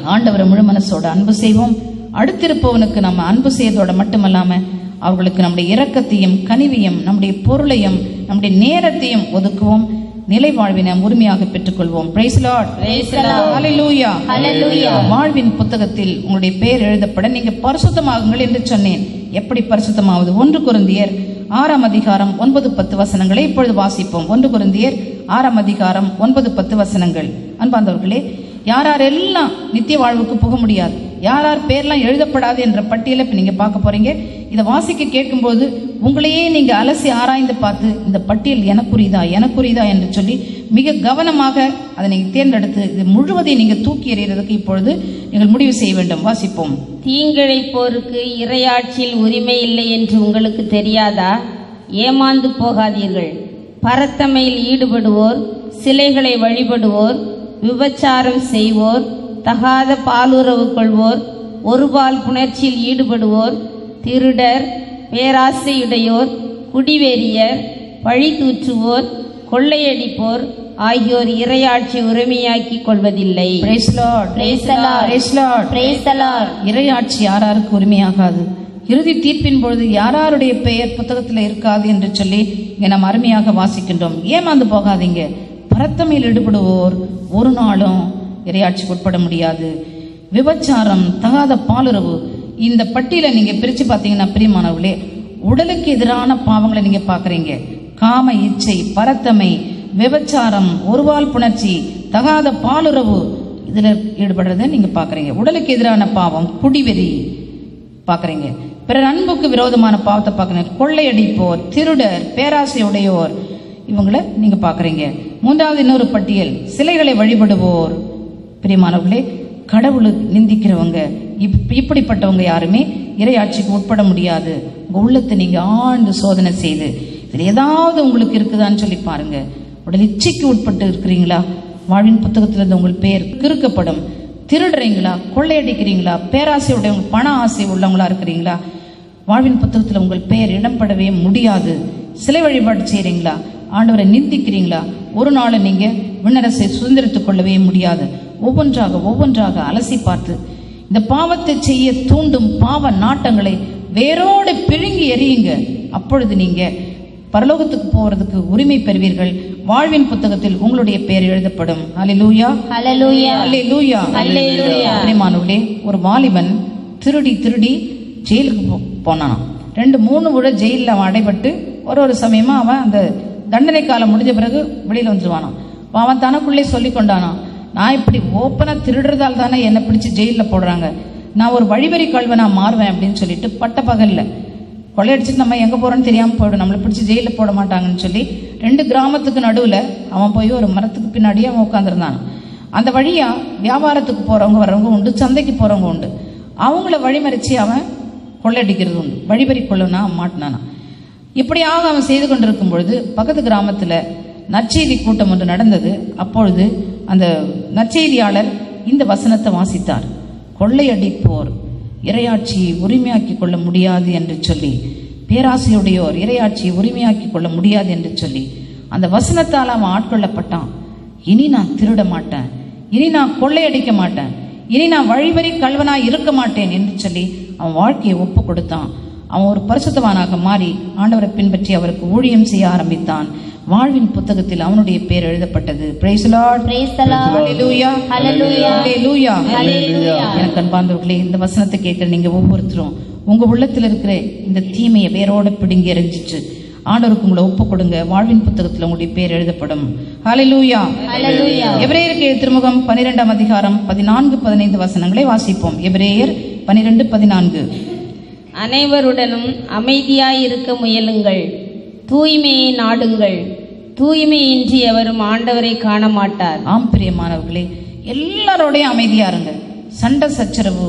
ஆண்டவரை முழு மனசோட அன்பு செய்வோம் அடுத்திருப்பவனுக்கு நம்ம அன்பு செய்யறதோட மட்டுமல்லாம அவர்களுக்கு நம்முடைய இரக்கத்தையும் கனிவையும் நம்முடைய பொருளையும் நம்முடைய நேரத்தையும் ஒதுக்குவோம் நிலை வாழ்வினை நாம் உரிமையாக பெற்றுக்கொள்வோம் Praise the Lord. Praise the Lord. Hallelujah. Hallelujah. வாழ்வின் புத்தகத்தில் உங்களுடைய பெயர் எழுதப்பட நீங்க பரிசுத்தமாகுங்கள் என்று சொன்னேன் எப்படி பரிசுத்தமாவது ஒன்று குருந்தியர் ஆறாம் அதிகாரம் ஒன்பது பத்து வசனங்களை இப்பொழுது வாசிப்போம் ஒன்று குருந்தியர் ஆறாம் அதிகாரம் ஒன்பது பத்து வசனங்கள் அன்பாந்தவர்களே யார் யாரெல்லாம் நித்திய வாழ்வுக்கு புக முடியாது யார் யார் பேர்லாம் எழுதப்படாது என்ற பட்டியலை இப்ப நீங்க பார்க்க போறீங்க இதை வாசிக்க கேட்கும்போது உங்களையே நீங்க அலசி ஆராய்ந்து பார்த்து இந்த பட்டியல் எனக்குரியதா எனக்குரியதா என்று சொல்லி மிக கவனமாக அதை நீங்க தேர்ந்தெடுத்து இது முழுவதையும் நீங்க தூக்கி எறிகிறதுக்கு இப்பொழுது நீங்கள் முடிவு செய்ய வேண்டும் வாசிப்போம் தீங்கிழைப்போருக்கு இறையாட்சியில் உரிமை இல்லை என்று உங்களுக்கு தெரியாதா ஏமாந்து போகாதீர்கள் பரத்தமையில் ஈடுபடுவோர் சிலைகளை வழிபடுவோர் விபச்சாரம் செய்வோர் தகாத பாலுறவு கொள்வோர் ஒருபால் புணர்ச்சியில் ஈடுபடுவோர் திருடர் பேராசையுடையோர் குடிவெறியர் பழி தூற்றுவோர் கொள்ளையடிப்போர் ஆகியோர் இறையாட்சி உரிமையாக்கிக் கொள்வதில்லை Praise Lord. Praise the Lord. Praise Lord. Praise the Lord. இறையாட்சி யாராருக்கு உரிமையாகாது இறுதி தீர்ப்பின் பொழுது யாராருடைய பெயர் புத்தகத்தில் இருக்காது என்று சொல்லி இங்க நாம் அருமையாக வாசிக்கின்றோம் ஏமாந்து போகாதீங்க பரத்தமையில் ஈடுபடுவோர் ஒரு நாளும் இறையாட்சிக்கு உட்பட முடியாது விபச்சாரம் தகாத பாலுறவு இந்த பட்டியலை நீங்க பிரிச்சு பார்த்தீங்கன்னா பிரியமானவர்களே உடலுக்கு எதிரான பாவங்களை நீங்க பாக்குறீங்க காம இச்சை பரத்தமை விபச்சாரம் ஒருவால் புணர்ச்சி தகாத பாலுறவு இதுல ஈடுபடுறத நீங்க பாக்குறீங்க உடலுக்கு எதிரான பாவம் குடிவெறி பாக்குறீங்க பிறர் அன்புக்கு விரோதமான பாவத்தை பாக்குறீங்க கொள்ளையடிப்போர் திருடர் பேராசை உடையோர் இவங்களை நீங்க பாக்குறீங்க மூன்றாவது இன்னொரு பட்டியல் சிலைகளை வழிபடுவோர் பிரியமானவர்களே கடவுளை நிந்திக்கிறவங்க இப்- இப்படிப்பட்டவங்க யாருமே இறையாட்சிக்கு உட்பட முடியாது உங்க உள்ளத்தை நீங்க ஆழ்ந்து சோதனை செய்து இதுல ஏதாவது உங்களுக்கு இருக்குதான்னு சொல்லி பாருங்க உடல் இச்சைக்கு உட்பட்டு இருக்கிறீங்களா வாழ்வின் புத்தகத்திலிருந்து உங்கள் பெயர் கிறுக்கப்படும் திருடுறீங்களா கொள்ளையடிக்கிறீங்களா பேராசை உடையவங்க பண ஆசை உள்ளவங்களா இருக்கிறீங்களா வாழ்வின் புத்தகத்தில் உங்கள் பெயர் இடம்படவே முடியாது சிலை வழிபாடு செய்றீங்களா ஆண்டவரை நிந்திக்கிறீங்களா ஒரு நாள் நீங்க விண்ணரசை சுதந்திரித்துக் கொள்ளவே முடியாது ஒவ்வொன்றாக ஒவ்வொன்றாக அலசி பார்த்து இந்த பாவத்தை செய்ய தூண்டும் பாவ நாட்டங்களை வேரோடு பிழுங்கி எறியுங்க அப்பொழுது நீங்க பரலோகத்துக்கு போறதுக்கு உரிமை பெறுவீர்கள் வாழ்வின் புத்தகத்தில் உங்களுடைய பெயர் எழுதப்படும் அல்லேலூயா Hallelujah. அல்லேலூயா அல்லேலூயா. பிரியமானவர்களே ஒரு வாலிபன் திருடி திருடி ஜெயிலுக்கு போ- போனானாம் ரெண்டு மூணு விட ஜெயிலில் அவன் அடைபட்டு ஒரு ஒரு சமயமா அவன் அந்த தண்டனை காலம் முடிஞ்ச பிறகு வெளியில வந்துருவானாம் அப்ப அவன் தனக்குள்ளே சொல்லி கொண்டானாம் நான் இப்படி ஓப்பனா திருடுறதால தானே என்னை பிடிச்சு ஜெயிலில் போடுறாங்க நான் ஒரு வழிவரி கல்வனா மாறுவேன் அப்படின்னு சொல்லிட்டு பட்ட பகல்ல கொள்ளையடிச்சிட்டு நம்ம எங்க போறோம்னு தெரியாம போயிடும் நம்மளை பிடிச்சி ஜெயிலில் போட மாட்டாங்கன்னு சொல்லி ரெண்டு கிராமத்துக்கு நடுவுல அவன் போய் ஒரு மரத்துக்கு பின்னாடியே அவன் உட்காந்துருந்தான் அந்த வழியா வியாபாரத்துக்கு போறவங்க வர்றவங்க உண்டு சந்தைக்கு போறவங்க உண்டு அவங்கள வழிமறிச்சு அவன் கொள்ளையடிக்கிறது உண்டு வழிபறி கொள்ளனா மாட்டினானா இப்படியாக அவன் செய்து கொண்டிருக்கும் பொழுது பக்கத்து கிராமத்துல நற்செய்தி கூட்டம் ஒன்று நடந்தது அப்பொழுது அந்த நற்செய்தியாளர் இந்த வசனத்தை வாசித்தார் கொள்ளையடிப்போர் இறையாட்சியை உரிமையாக்கிக் கொள்ள முடியாது என்று சொல்லி பேராசையுடையோர் இறையாட்சியை உரிமையாக்கிக் கொள்ள முடியாது என்று சொல்லி அந்த வசனத்தால் அவன் ஆட்கொள்ளப்பட்டான் இனி நான் திருட மாட்டேன் இனி நான் கொள்ளையடிக்க மாட்டேன் இனி நான் வழிவரி கல்வனா இருக்க மாட்டேன் என்று சொல்லி அவன் வாழ்க்கையை ஒப்பு கொடுத்தான் அவன் ஒரு பரிசுத்தவானாக மாறி ஆண்டவரை பின்பற்றி அவருக்கு ஊழியம் செய்ய ஆரம்பித்தான் வாழ்வின் புத்தகத்தில் அவனுடைய பேர் எழுதப்பட்டது Praise the Lord. Praise the Lord. Hallelujah. Hallelujah. Hallelujah. Hallelujah. எனக்கு அன்பார்ந்தவர்களே இந்த வசனத்தை கேட்கிற நீங்க ஒவ்வொருத்தரும் உங்க உள்ளத்துல இருக்கிற இந்த தீமையை வேரோட பிடுங்கி எறிஞ்சிட்டு ஆண்டவருக்கு உங்களை ஒப்பு கொடுங்க வாழ்வின் புத்தகத்துல உங்களுடைய பேர் எழுதப்படும் ஹalleluya Hallelujah. எபிரேயருக்கு எழுதிய திருமுகம் பன்னிரெண்டாம் அதிகாரம் பதினான்கு பதினைந்து வசனங்களை வாசிப்போம் எபிரேயர் பன்னிரெண்டு பதினான்கு அனைவருடனும் அமைதியாயிருக்க முயலுங்கள் தூய்மையை நாடுங்கள் தூய்மையின்றி எவரும் ஆண்டவரை காண மாட்டார் ஆம் பிரியமானவர்களே எல்லாரோடையும் அமைதியா இருங்க சண்டை சச்சரவு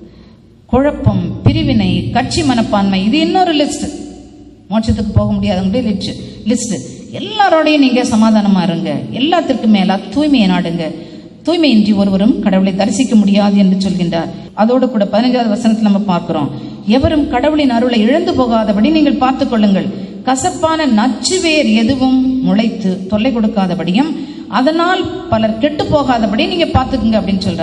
குழப்பம் பிரிவினை கட்சி மனப்பான்மை இது இன்னொரு லிஸ்ட் மோட்சத்துக்கு போக முடியாதவங்களுடைய லிஸ்ட் லிஸ்ட் எல்லாரோடையும் நீங்க சமாதானமா இருங்க எல்லாத்திற்கும் மேலா தூய்மையை நாடுங்க தூய்மையின்றி ஒருவரும் கடவுளை தரிசிக்க முடியாது என்று சொல்கின்றார் அதோடு கூட பதினஞ்சாவது வசனத்தில் நம்ம பார்க்கிறோம் எவரும் கடவுளின் அருளை இழந்து போகாதபடி நீங்கள் பார்த்துக் கொள்ளுங்கள் கசப்பான நச்சுவேர் எதுவும் முளைத்து தொல்லை கொடுக்காதபடியும் அதனால் பலர் கெட்டு போகாதபடி நீங்க பார்த்துக்குங்க அப்படின்னு சொல்றார்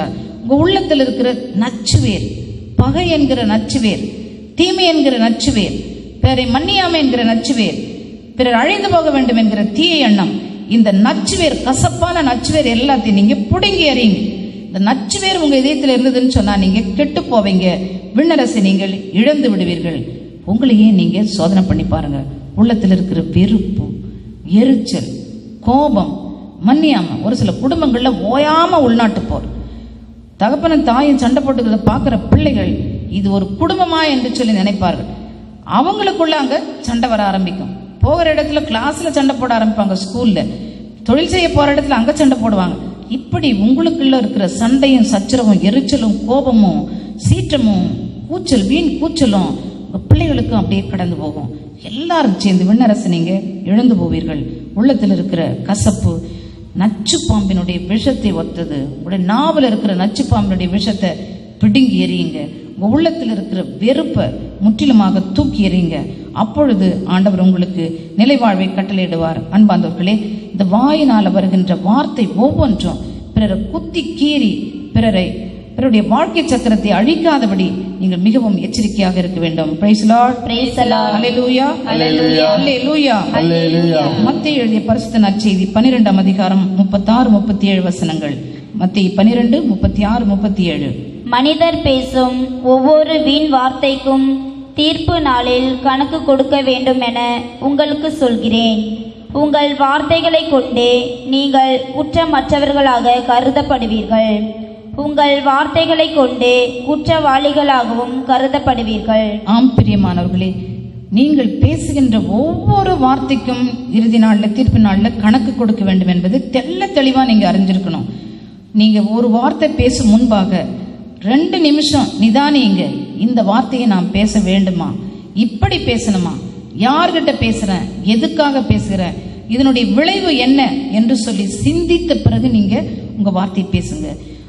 உங்க உள்ளத்தில் இருக்கிற நச்சுவேர் பகை என்கிற நச்சுவேர் தீமை என்கிற நச்சுவேர் பிறரை மன்னியாமை என்கிற நச்சுவேர் பிறர் அழிந்து போக வேண்டும் என்கிற தீய எண்ணம் இந்த நச்சுவேர் கசப்பான நச்சுவேர் எல்லாத்தையும் நீங்க புடுங்கி எறியுங்க இந்த நச்சுவேர் உங்க இதயத்தில் இருந்ததுன்னு சொன்னா நீங்க கெட்டு போவீங்க விண்ணரசை நீங்கள் இழந்து விடுவீர்கள் உங்களையே நீங்க சோதனை பண்ணி பாருங்க உள்ளத்தில் இருக்கிற வெறுப்பு எரிச்சல் கோபம் மன்னியாம ஒரு சில குடும்பங்கள்ல ஓயாம உள்நாட்டு போர் தகப்பனும் தாயும் சண்டை போட்டுக்கிறத பார்க்குற பிள்ளைகள் இது ஒரு குடும்பமா என்று சொல்லி நினைப்பார்கள் அவங்களுக்குள்ள அங்க சண்டை வர ஆரம்பிக்கும் போகிற இடத்துல கிளாஸ்ல சண்டை போட ஆரம்பிப்பாங்க ஸ்கூல்ல தொழில் செய்ய போற இடத்துல அங்க சண்டை போடுவாங்க இப்படி உங்களுக்குள்ள இருக்கிற சண்டையும் சச்சரவும் எரிச்சலும் கோபமும் சீற்றமும் கூச்சல் வீண் கூச்சலும் உங்க பிள்ளைகளுக்கும் அப்படியே கடந்து போகும் எல்லாரும் சேர்ந்து விண்ணரசு நீங்க இழந்து போவீர்கள் உள்ளத்தில் இருக்கிற கசப்பு நச்சு பாம்பினுடைய விஷத்தை ஒத்தது உங்களுடைய நாவல இருக்கிற நச்சு பாம்பினுடைய விஷத்தை பிடுங்கி எறியுங்க உங்க உள்ளத்தில் இருக்கிற வெறுப்பை முற்றிலுமாக தூக்கி எறியுங்க அப்பொழுது ஆண்டவர் உங்களுக்கு நிலைவாழ்வை கட்டளையிடுவார் அன்பாந்தவர்களே இந்த வாயினால வருகின்ற வார்த்தை ஒவ்வொன்றும் பிறரை குத்தி கீறி பிறரை பிறருடைய வாழ்க்கை சக்கரத்தை அழிக்காதபடி நீங்கள் மிகவும் எச்சரிக்கையாக இருக்க வேண்டும் praise Lord Praise the Lord. ஹalleluya Hallelujah. ஹalleluya அல்லேலூயா மத்திய எழுதிய பரிசுத்த நற்செய்தி பன்னிரெண்டாம் அதிகாரம் முப்பத்தாறு முப்பத்தி ஏழு வசனங்கள் மத்திய பன்னிரெண்டு முப்பத்தி ஆறு முப்பத்தி ஏழு மனிதர் பேசும் ஒவ்வொரு வீண் வார்த்தைக்கும் தீர்ப்பு நாளில் கணக்கு கொடுக்க வேண்டும் என உங்களுக்கு சொல்கிறேன் உங்கள் வார்த்தைகளை கொண்டே நீங்கள் குற்றமற்றவர்களாக கருதப்படுவீர்கள் உங்கள் வார்த்தைகளை கொண்டே குற்றவாளிகளாகவும் கருதப்படுவீர்கள் ஆம் பிரியமானவர்களே நீங்கள் பேசுகின்ற ஒவ்வொரு வார்த்தைக்கும் இறுதி நாள்ல தீர்ப்பு நாள்ல கணக்கு கொடுக்க வேண்டும் என்பது தெள்ள தெளிவா நீங்க அறிஞ்சிருக்கணும் நீங்க ஒரு வார்த்தை பேசும் முன்பாக ரெண்டு நிமிஷம் நிதானிங்க இந்த வார்த்தையை நான் பேச வேண்டுமா இப்படி பேசணுமா யார்கிட்ட பேசுறேன் எதுக்காக பேசுகிறேன் இதனுடைய விளைவு என்ன என்று சொல்லி சிந்தித்த பிறகு நீங்க உங்க வார்த்தையை பேசுங்க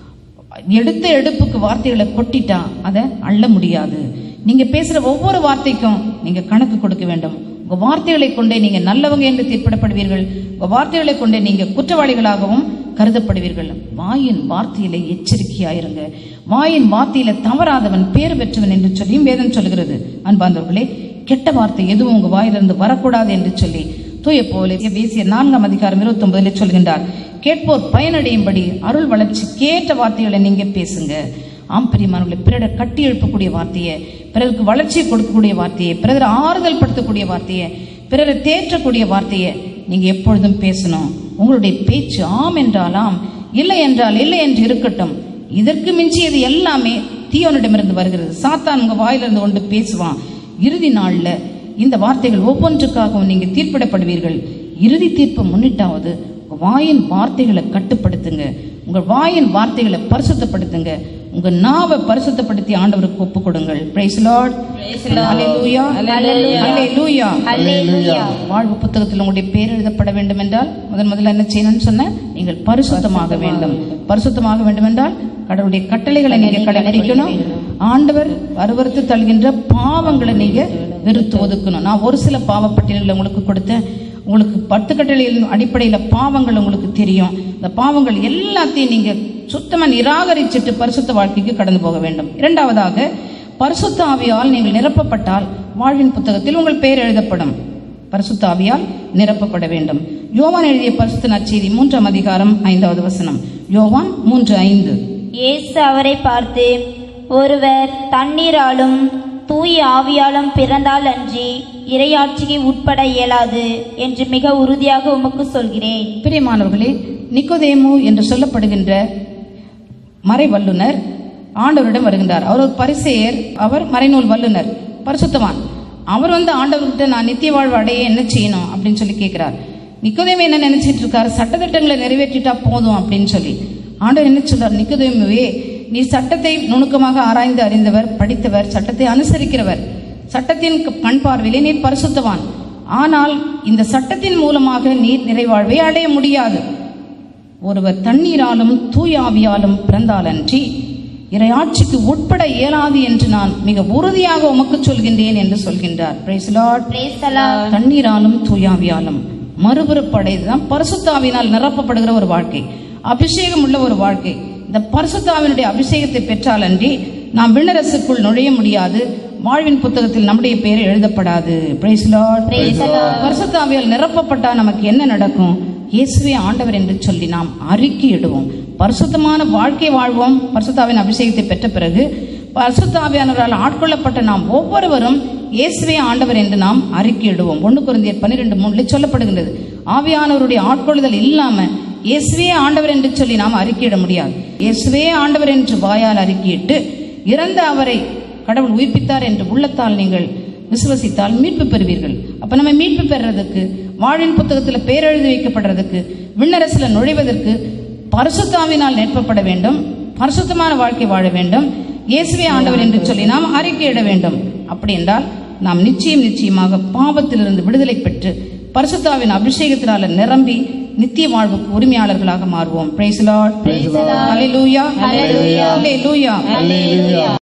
எடுத்த எடுப்புக்கு வார்த்தைகளை கொட்டிட்டா அதை அள்ள முடியாது நீங்க பேசுற ஒவ்வொரு வார்த்தைக்கும் நீங்க கணக்கு கொடுக்க வேண்டும் உங்க வார்த்தைகளை கொண்டே நீங்க நல்லவங்க என்று தீர்ப்பிடப்படுவீர்கள் உங்க வார்த்தைகளை கொண்டே நீங்க குற்றவாளிகளாகவும் கருதப்படுவீர்கள் வாயின் வார்த்தையில எச்சரிக்கையாயிருங்க வாயின் வார்த்தையில தவறாதவன் பேர் பெற்றவன் என்று சொல்லியும் வேதம் சொல்கிறது அன்பாந்தவர்களே கெட்ட வார்த்தை எதுவும் உங்க வாயிலிருந்து வரக்கூடாது என்று சொல்லி தூய போல பேசிய நான்காம் அதிகாரம் இருபத்தி ஒன்பதுல சொல்கின்றார் கேட்போர் பயனடையும்படி அருள் வளர்ச்சி கேட்ட வார்த்தைகளை நீங்க பேசுங்க ஆம் பிரியமானவர்களே பிறரை கட்டி எழுப்பக்கூடிய வார்த்தையை பிறருக்கு வளர்ச்சியை கொடுக்கக்கூடிய வார்த்தையை பிறரை ஆறுதல் படுத்தக்கூடிய வார்த்தையை பிறரை தேற்றக்கூடிய வார்த்தையை நீங்க எப்பொழுதும் பேசணும் உங்களுடைய பேச்சு ஆம் என்றால் ஆம் இல்லை என்றால் இல்லை என்று இருக்கட்டும் இதற்கு மிஞ்சியது எல்லாமே தீயோனிடமிருந்து வருகிறது சாத்தான் உங்க வாயிலிருந்து கொண்டு பேசுவான் இறுதி நாள்ல இந்த வார்த்தைகள் ஒவ்வொன்றுக்காகவும் நீங்க தீர்ப்பிடப்படுவீர்கள் இறுதி தீர்ப்பை முன்னிட்டாவது உங்க வாயின் வார்த்தைகளை கட்டுப்படுத்துங்க உங்க வாயின் வார்த்தைகளை பரிசுத்தப்படுத்துங்க உங்க நாவை பரிசுத்தப்படுத்தி ஆண்டவருக்கு ஒப்பு கொடுங்கள் பிரைஸ் லார்ட் ஹalleluya ஹalleluya அல்லேலூயா வாழ்வு புத்தகத்தில் உங்களுடைய பேர் எழுதப்பட வேண்டும் என்றால் முதன் முதல்ல என்ன செய்யணும்னு சொன்ன நீங்கள் பரிசுத்தமாக வேண்டும் பரிசுத்தமாக வேண்டும் என்றால் கடவுளுடைய கட்டளைகளை நீங்க கடைபிடிக்கணும் ஆண்டவர் அருவறுத்து தள்ளுகின்ற பாவங்களை நீங்க வெறுத்து ஒதுக்கணும் நான் ஒரு சில பாவப்பட்டியல்களை உங்களுக்கு கொடுத்தேன் உங்களுக்கு பத்து கட்டளைகளின் அடிப்படையில பாவங்கள் உங்களுக்கு தெரியும் இந்த பாவங்கள் எல்லாத்தையும் நீங்க சுத்தமா நிராகரிச்சுட்டு பரிசுத்த வாழ்க்கைக்கு கடந்து போக வேண்டும் இரண்டாவதாக பரிசுத்த ஆவியால் நீங்கள் நிரப்பப்பட்டால் வாழ்வின் புத்தகத்தில் உங்கள் பெயர் எழுதப்படும் பரிசுத்த ஆவியால் நிரப்பப்பட வேண்டும் யோவான் எழுதிய பரிசுத்த நற்செய்தி மூன்றாம் அதிகாரம் ஐந்தாவது வசனம் யோவான் மூன்று ஐந்து இயேசு அவரை பார்த்து ஒருவர் தண்ணீராலும் தூய ஆவியாலும் பிறந்தால் அன்றி இறையாட்சிக்கு உட்பட இயலாது என்று மிக உறுதியாக உமக்கு சொல்கிறேன் பிரியமானவர்களே நிக்கோதேமு என்று சொல்லப்படுகின்ற மறை வல்லுனர் ஆண்டவரிடம் வருகின்றார் அவர் ஒரு பரிசேயர் அவர் மறைநூல் வல்லுனர் பரிசுத்தவான் அவர் வந்து ஆண்டவர்கிட்ட நான் நித்திய வாழ்வு அடைய என்ன செய்யணும் அப்படின்னு சொல்லி கேட்கிறார் நிக்கோதேமு என்ன நினைச்சிட்டு இருக்காரு சட்டத்திட்டங்களை நிறைவேற்றிட்டா போதும் அப்படின்னு சொல்லி ஆண்டவர் என்ன சொல்றார் நிக்கோதேமுவே நீ சட்டத்தை நுணுக்கமாக ஆராய்ந்து அறிந்தவர் படித்தவர் சட்டத்தை அனுசரிக்கிறவர் சட்டத்தின் கண் பார்வையிலே நீர் பரிசுத்தவான் ஆனால் இந்த சட்டத்தின் மூலமாக நீர் நிறைவாழ்வை அடைய முடியாது ஒருவர் தண்ணீராலும் தூய ஆவியாலும் பிறந்தாலன்றி இறையாட்சிக்கு உட்பட இயலாது என்று நான் மிக உறுதியாக உமக்கு சொல்கின்றேன் என்று சொல்கின்றார் Praise the Lord. Praise the Lord. தண்ணீராலும் தூயாவியாலும் மறுபிறப்படையதுதான் பரிசுத்தாவினால் நிரப்பப்படுகிற ஒரு வாழ்க்கை அபிஷேகம் உள்ள ஒரு வாழ்க்கை இந்த பரிசுத்தாவினுடைய அபிஷேகத்தை பெற்றால் அன்றி நாம் விண்ணரசுக்குள் நுழைய முடியாது வாழ்வின் புத்தகத்தில் நம்முடைய பெயர் எழுதப்படாது Praise the Lord. பரிசுத்தாவியால் நிரப்பப்பட்டா நமக்கு என்ன நடக்கும் இயேசுவே ஆண்டவர் என்று சொல்லி நாம் அறிக்கையிடுவோம் பரிசுத்தமான வாழ்க்கை வாழ்வோம் பரிசுத்தாவின் அபிஷேகத்தை பெற்ற பிறகு பரிசுத்தாவியானவரால் ஆட்கொள்ளப்பட்ட நாம் ஒவ்வொருவரும் இயேசுவே ஆண்டவர் என்று நாம் அறிக்கையிடுவோம் ஒன்று குருந்தியர் பன்னிரெண்டு மூணுல சொல்லப்படுகின்றது ஆவியானவருடைய ஆட்கொள்ளுதல் இல்லாம இயேசுவே ஆண்டவர் என்று சொல்லி நாம் அறிக்கையிட முடியாது இயேசுவே ஆண்டவர் என்று வாயால் அறிக்கையிட்டு இறந்த அவரை கடவுள் உயிர்ப்பித்தார் என்று உள்ளத்தால் நீங்கள் விசுவசித்தால் மீட்பு பெறுவீர்கள் அப்ப நம்ம மீட்பு பெறுறதுக்கு வாழ்வின் புத்தகத்துல பேரெழுதி வைக்கப்படுறதுக்கு விண்ணரசுல நுழைவதற்கு பரிசுத்தாவினால் நெற்பப்பட வேண்டும் பரிசுத்தமான வாழ்க்கை வாழ வேண்டும் இயேசுவே ஆண்டவர் என்று சொல்லி நாம் அறிக்கையிட வேண்டும் அப்படி என்றால் நாம் நிச்சயம் நிச்சயமாக பாவத்திலிருந்து விடுதலை பெற்று பரிசுத்தாவின் அபிஷேகத்தினால நிரம்பி நித்திய வாழ்வுக்கு உரிமையாளர்களாக மாறுவோம் praise Lord Praise the Lord. ஹalleluya Hallelujah. ஹalleluya Hallelujah.